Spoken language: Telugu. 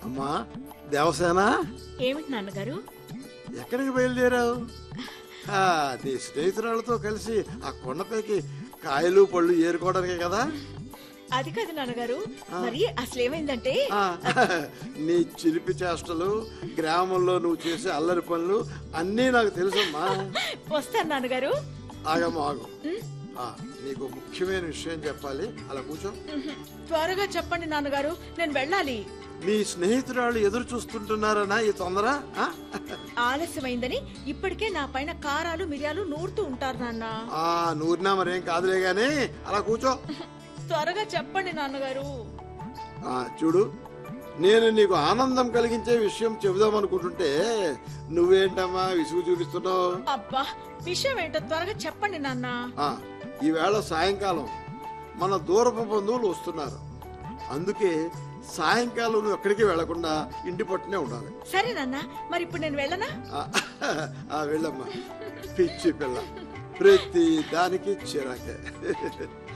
అమ్మా దేవసేన ఏమిటి నాన్నగారు ఎక్కడికి బయలుదేరావు ఆ, నీ స్నేహితురాలతో కలిసి ఆ కొండపైకి కాయలు పళ్ళు ఏరుకోవడానికే కదా అది కాదు నాన్నగారు మరి అసలు ఏమైందంటే ఆ, నీ చిలిపి చేష్టలు గ్రామంలో నువ్వు చేసే అల్లరి పనులు అన్నీ నాకు తెలుసమ్మా వస్తాను నాన్నగారు ఆగమ్మ ఆగు ఆ, నీకు ముఖ్యమైన విషయం చెప్పాలి అలా కూర్చో ఉహు. త్వరగా చెప్పండి నాన్నగారు నేను వెళ్ళాలి నీ స్నేహితురాళ్ళు ఎదురు చూస్తుంటున్నారనా ఈ తొందర ఆ? ఆలస్యమైందని ఇప్పటికే నా పైన కారాలు మిరియాలు నూరుతూ ఉంటారు నాన్న ఆ నూరినా మరేం కాదులే గాని అలా కూర్చో త్వరగా చెప్పండి నాన్నగారు ఆ చూడు నేను నీకు ఆనందం కలిగించే విషయం చెబుదాం అనుకుంటుంటే నువ్వేంటమ్మా విసుగు చూపిస్తున్నావు అబ్బా విషయం ఏంటో త్వరగా చెప్పండి నాన్న ఆ, ఈవేళ సాయంకాలం మన దూరపు బంధువులు వస్తున్నారు అందుకే సాయంకాలం నువ్వు ఎక్కడికి వెళ్లకుండా ఇంటి పట్టునే ఉండాలి సరే నాన్న మరి ఇప్పుడు నేను వెళ్ళనా ఆ, ఆ వెళ్ళమ్మా పిచ్చి పిల్ల ప్రతి దానికి చిరాకే